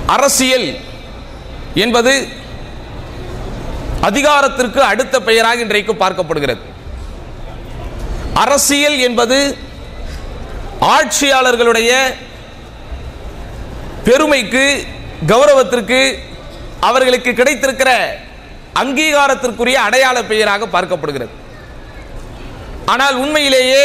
அரசியல் என்பது அதிகாரத்திற்கு அடுத்த பெயராக இன்றைக்கு பார்க்கப்படுகிறது அரசியல் என்பது ஆட்சியாளர்களுடைய பெருமைக்கு கௌரவத்திற்கு அவர்களுக்கு கிடைத்திருக்கிற அங்கீகாரத்திற்குரிய அடையாள பெயராக பார்க்கப்படுகிறது ஆனால் உண்மையிலேயே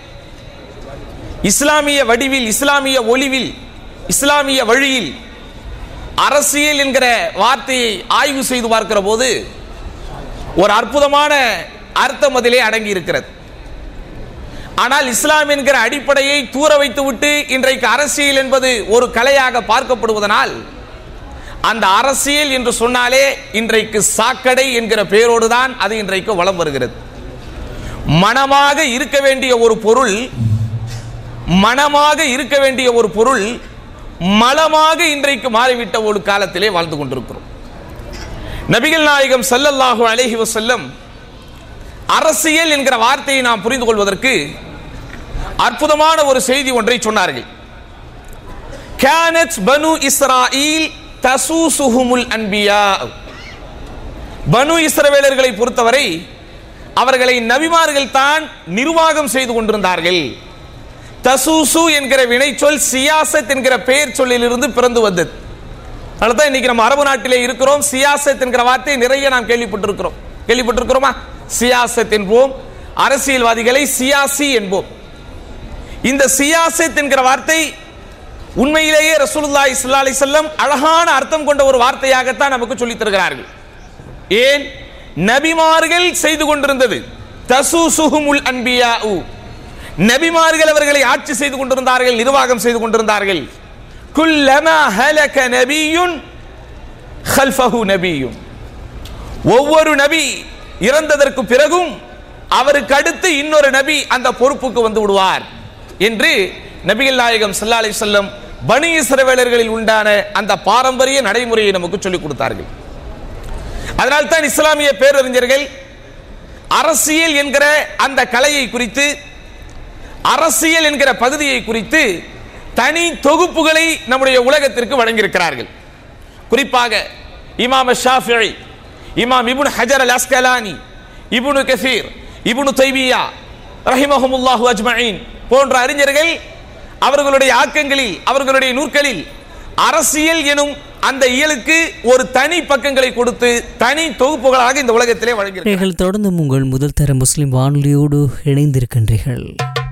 இஸ்லாமிய வடிவில் இஸ்லாமிய ஒளிவில் இஸ்லாமிய வழியில் அரசியல் என்கிற வார்த்தையை ஆய்வு செய்து பார்க்கிற போது ஒரு அற்புதமான அர்த்தம் அதிலே அடங்கி இருக்கிறது ஆனால் இஸ்லாம் என்கிற அடிப்படையை தூர வைத்துவிட்டு இன்றைக்கு அரசியல் என்பது ஒரு கலையாக பார்க்கப்படுவதனால் அந்த அரசியல் என்று சொன்னாலே இன்றைக்கு சாக்கடை என்கிற பெயரோடு தான் அது இன்றைக்கு வலம் வருகிறது மனமாக இருக்க வேண்டிய ஒரு பொருள் மனமாக இருக்க வேண்டிய ஒரு பொருள் மலமாக இன்றைக்கு மாறிவிட்ட ஒரு காலத்திலே வாழ்ந்து கொண்டிருக்கிறோம் நபிகள் நாயகம் ஸல்லல்லாஹு அலைஹி வஸல்லம் அரசியல் என்கிற வார்த்தையை நாம் புரிந்து கொள்வதற்கு அற்புதமான ஒரு செய்தி ஒன்றை சொன்னார்கள் كانت பனு இஸ்ராயில் தசூசுஹுமுல் அன்பியா பனு இஸ்ரவேலர்களை பொறுத்தவரை அவர்களை நபிமார்கள் தான் நிர்வாகம் செய்து கொண்டிருந்தார்கள் தசூசு என்கிற வினைச்சொல் சியாசத் என்கிற பெயர் சொல்லிலிருந்து பிறந்து வந்தது அதனால இன்னைக்கு நம்ம அரபு நாட்டிலே இருக்கிறோம் சியாசத் என்கிற வார்த்தை நிறைய நாம் கேள்விப்பட்டிருக்கிறோம் கேள்விப்பட்டிருக்கிறோமா சியாசத் என்போம் அரசியல்வாதிகளை சியாசி என்போம் இந்த சியாசத் என்கிற வார்த்தை உண்மையிலேயே ரசூலுல்லாஹி ஸல்லல்லாஹு அலைஹி வஸல்லம் அழகான அர்த்தம் கொண்ட ஒரு வார்த்தையாகத்தான் நமக்கு சொல்லித் தருகிறார்கள் ஏன் நபிமார்கள் செய்து கொண்டிருந்தது தசூசுஹுமுல் அன்பியாஉ நபிமார்கள் அவர்களை ஆட்சி செய்து கொண்டிருந்தார்கள் நிர்வாகம் செய்து கொண்டிருந்தார்கள் குல்லமா ஹலக நபியுன் ஹல்ஃபஹு நபியுன் ஒவ்வொரு நபி இறந்ததற்கு பிறகும் அவருக்கு அடுத்து இன்னொரு நபி அந்த பொறுப்புக்கு வந்து விடுவார் என்று நபிகள் நாயகம் ஸல்லல்லாஹு அலைஹி வஸல்லம் பனி இஸ்ரவேலர்களில் உண்டான அந்த பாரம்பரிய நடைமுறையை நமக்கு சொல்லிக் கொடுத்தார்கள் அதனால் தான் இஸ்லாமிய பேரறிஞர்கள் அரசியல் என்கிற அந்த கலையை குறித்து அரசியல் என்கிற பகுதியை குறித்து தனி தொகுப்புகளை நம்முடைய உலகத்திற்கு வழங்கியிருக்கிறார்கள் குறிப்பாக இமாம் ஷாஃபிஐ இமாம் இப்னு ஹஜர் அல் அஸ்கலானி இப்னு கசீர் இப்னு தைபியா ரஹிமஹமுல்லாஹு அஜ்மஈன் போன்ற அறிஞர்கள் அவர்களுடைய ஆக்கங்களில் அவர்களுடைய நூற்களில் அரசியல் எனும் அந்த இயலுக்கு ஒரு தனி பக்கங்களை கொடுத்து தனி தொகுப்புகளாக இந்த உலகத்திலே வழங்கி நீங்கள் தொடர்ந்து உங்கள் முதல் தர முஸ்லிம் வானொலியோடு இணைந்திருக்கின்றீர்கள்